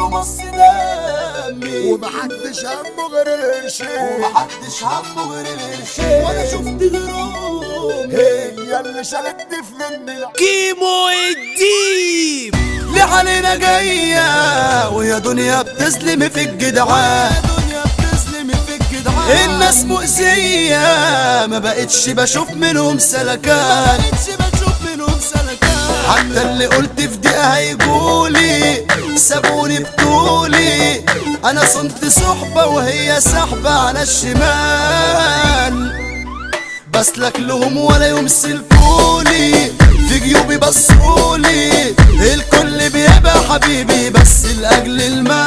كله مص دمي ومحدش همه غير القرشين ومحدش همه غير القرشين ولا شفت غيرهم هي اللي شالتني في مني لا كيمو الديب ليه علينا جاية ويا دنيا بتسلم في الجدعان دنيا بتسلم في الجدعان الناس مؤذية ما بقتش بشوف منهم سلكان ما بقتش بشوف منهم سلكان حتى اللي قلت في دقيقة هيجولي سابوني بطولي انا صنت صحبة وهي سحبة على الشمال بسلك لهم ولا يوم سلكولي في جيوبي بصولي الكل بيبقى حبيبي بس لاجل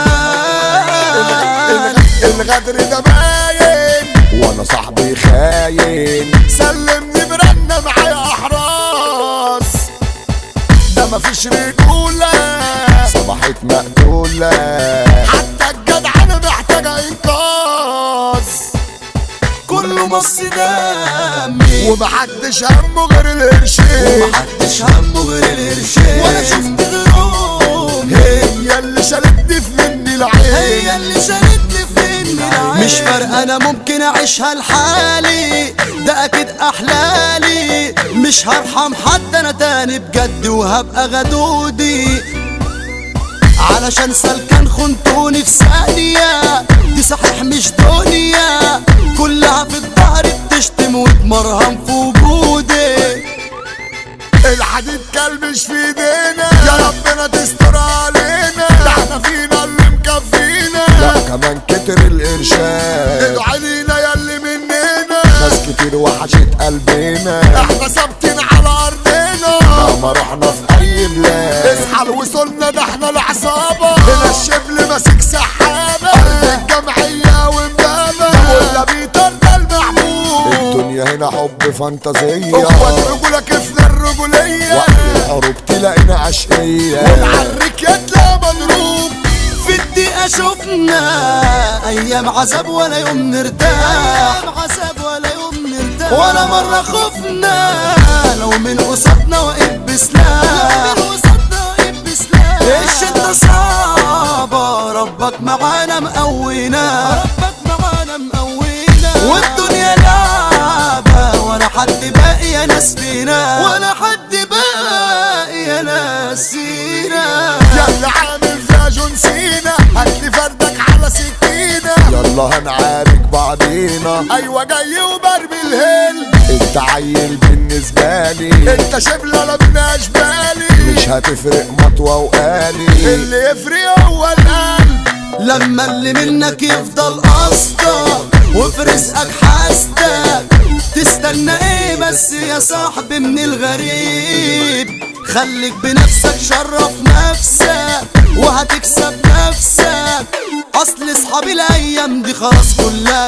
المال الغدر ده باين وانا صاحبي خاين سلمني برنة معايا احراس ده مفيش رجولة صباحت مقتولة حتى الجدعنة محتاجة انقاذ كله مص دمي ومحدش همه غير القرشين ومحدش همه غير القرشين ولا شفت غيرهم هي اللي شالتني في مني العين هي اللي شالتني فين مش فارقة انا ممكن اعيشها لحالي ده اكيد احلالي مش هرحم حد انا تاني بجد وهبقى غدودي علشان سلكان خنتوني في ثانية دي صحيح مش دنيا كلها في الظهر بتشتم وتمرهم في وجودي الحديد كلبش في ايدينا يا ربنا تستر علينا ده احنا فينا اللي مكفينا لا كمان كتر الارشاد ادعي لينا يا اللي مننا ناس كتير وحشت قلبنا احنا ثابتين على ارضنا لما رحنا في اي بلاد اصحى وصلنا ده احنا العصابه هنا الشبل ماسك سحابه قلب الجمعيه ومبابه ولا بيطر ده المحبوب الدنيا هنا حب فانتازيه اخوات رجوله كيفنا الرجوليه وقت الحروب تلاقينا عشقيه ونعرك يطلع مضروب في الدقيقة شفنا أيام عذاب ولا يوم نرتاح أيام عذاب ولا يوم نرتاح ولا مرة خفنا لو من قصادنا واقف بسلاح الشدة صعبة ربك معانا مقوينا ربك معانا مقوينا والدنيا لعبة ولا حد باقي يا ناس فينا ولا حد باقي يا ناس فينا يلا عامل فيها جون سينا هاتلي فردك على سكينة يلا هنعارك بعضينا ايوه جاي وبرمي الهيل انت عيل بالنسبة لي انت شبلة لا بناش بالي مش هتفرق مطوة وقالي اللي يفرق هو القلب لما اللي منك يفضل قصدك وفي رزقك حاسدك تستنى ايه بس يا صاحبي من الغريب خليك بنفسك شرف نفسك وهتكسب نفسك اصل اصحابي الايام دي خلاص كلها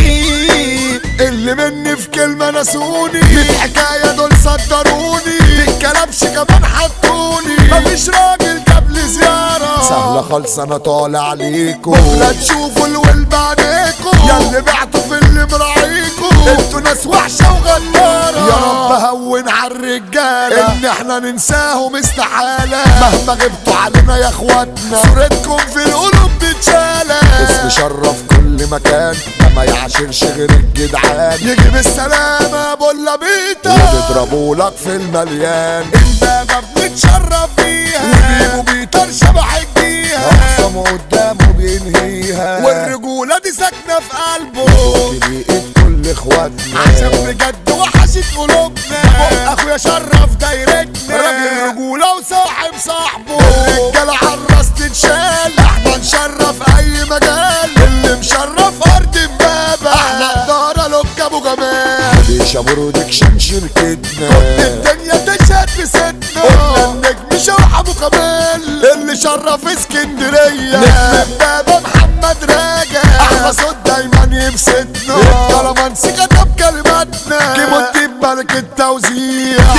بتخيب اللي مني في كلمة نسوني ميت حكاية دول صدروني في الكلبش كمان حطوني مفيش راجل جاب لي زيارة سهلة خالص انا طالع عليكم بكرة تشوفوا الول بعينيكم يا اللي بعتوا في اللي مراعيكم انتوا ناس وحشة وغدارة يا رب هون على الرجالة ان احنا ننساهم استحالة مهما غبتوا علينا يا اخواتنا صورتكم في القلوب بتشالة اسم شرف كل مكان ده ما يعاشرش غير الجدعان يجي بالسلامة بولا بيتا وبيضربوا لك في المليان البابا بنتشرف بيها وبيجوا بيتر شبح الجيها اخصمه قدامه بينهيها والرجولة دي ساكنة في قلبه بإيد كل اخواتنا عشان بجد وحشت قلوبنا اخويا شرف دايرتنا راجل رجولة وصاحب صاحبه الرجالة عالراس تتشال احنا نشرف اي مجال اللي مشرف ارض امبابة احنا ادارة لوك ابو جمال ليش برودكشن شركتنا كل الدنيا تشهد بستنا قلنا النجم شوح ابو كمال اللي شرف اسكندرية نجم امبابة محمد راجع احلى صوت دايما يبسطنا الكلامانسي كتب كلماتنا كيمو الديب ملك التوزيع